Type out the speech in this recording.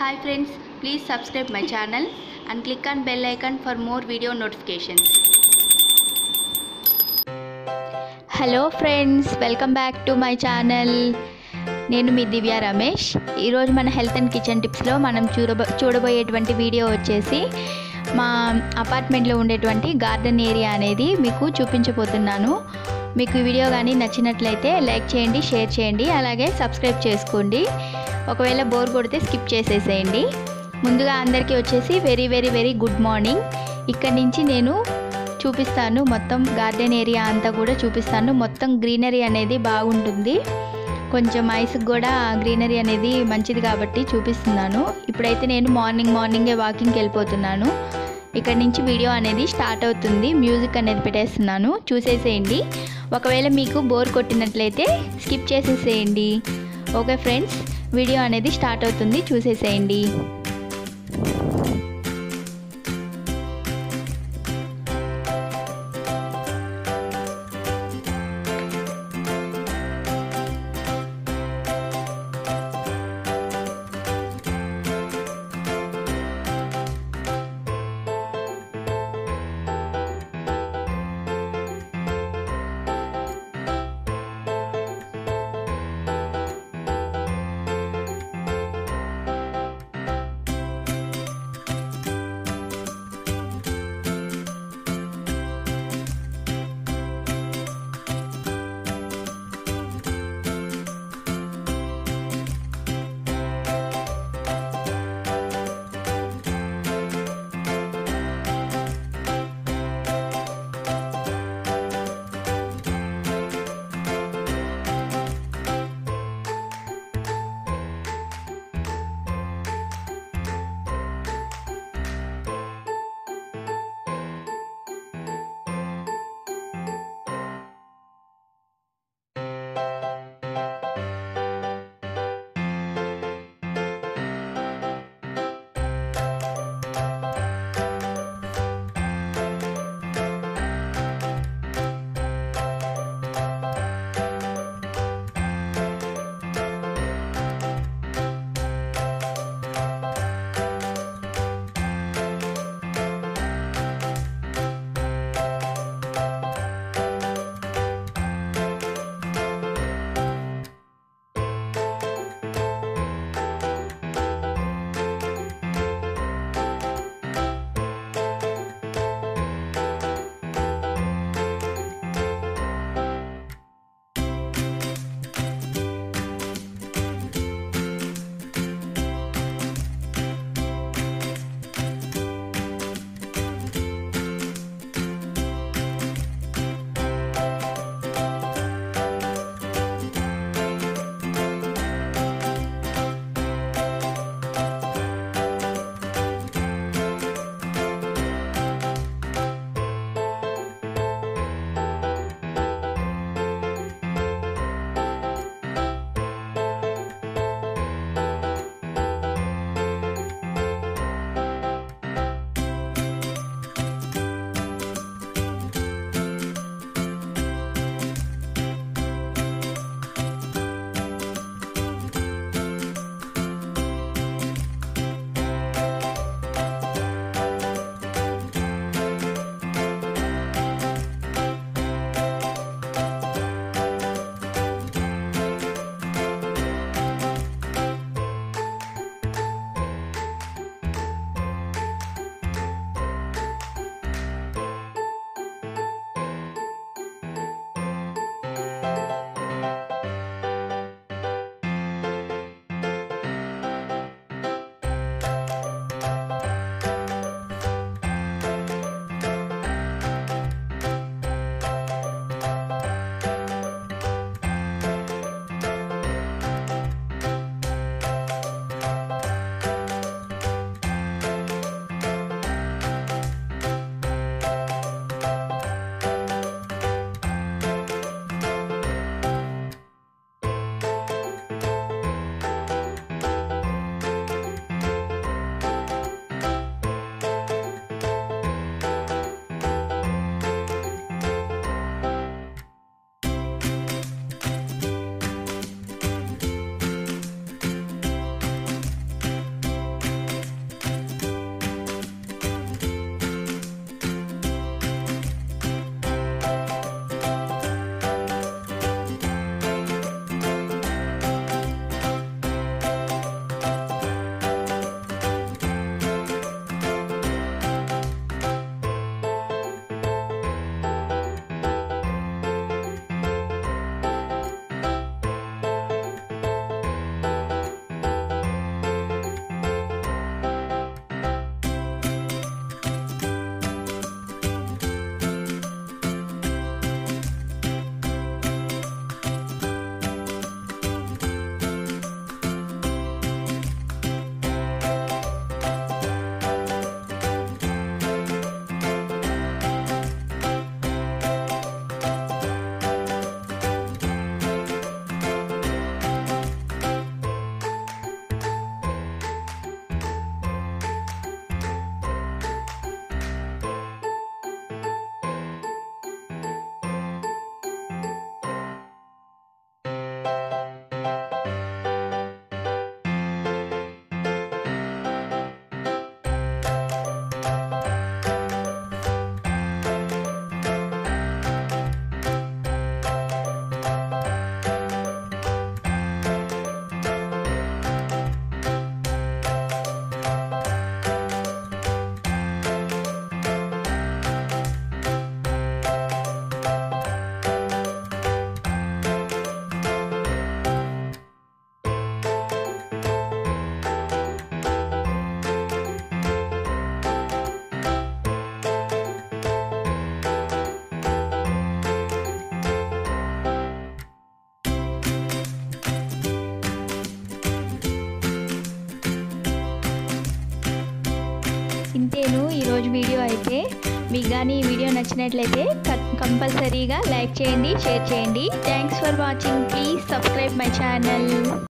Hi friends, please subscribe my channel and click on bell icon for more video notifications. Hello friends welcome back to my channel నేను మీ దివ్య రమేష్ ఈరోజు మన health and kitchen టిప్స్లో మనం చూడబో చూడబోయేటువంటి video వచ్చేసి మా అపార్ట్మెంట్లో ఉండేటువంటి గార్డెన్ ఏరియా అనేది మీకు చూపించబోతున్నాను మీకు ఈ వీడియో కానీ నచ్చినట్లయితే లైక్ చేయండి షేర్ చేయండి అలాగే సబ్స్క్రైబ్ చేసుకోండి ఒకవేళ బోర్ కొడితే స్కిప్ చేసేసేయండి ముందుగా అందరికీ వచ్చేసి very very very good morning ఇక్కడ నుంచి నేను చూపిస్తాను మొత్తం గార్డెన్ ఏరియా అంతా కూడా చూపిస్తాను మొత్తం గ్రీనరీ అనేది బాగుంటుంది కొంచెం ఐస్కి కూడా గ్రీనరీ అనేది మంచిది కాబట్టి చూపిస్తున్నాను ఇప్పుడైతే నేను మార్నింగ్ మార్నింగే వాకింగ్కి వెళ్ళిపోతున్నాను ఇక్కడ నుంచి వీడియో అనేది స్టార్ట్ అవుతుంది మ్యూజిక్ అనేది పెట్టేస్తున్నాను చూసేసేయండి ఒకవేళ మీకు బోర్ కొట్టినట్లయితే స్కిప్ చేసేసేయండి ఓకే ఫ్రెండ్స్ వీడియో అనేది స్టార్ట్ అవుతుంది చూసేసేయండి ఇంతేను ఈరోజు వీడియో అయితే మీకు కానీ ఈ వీడియో నచ్చినట్లయితే కంపల్సరీగా లైక్ చేయండి షేర్ చేయండి thanks for watching please subscribe my channel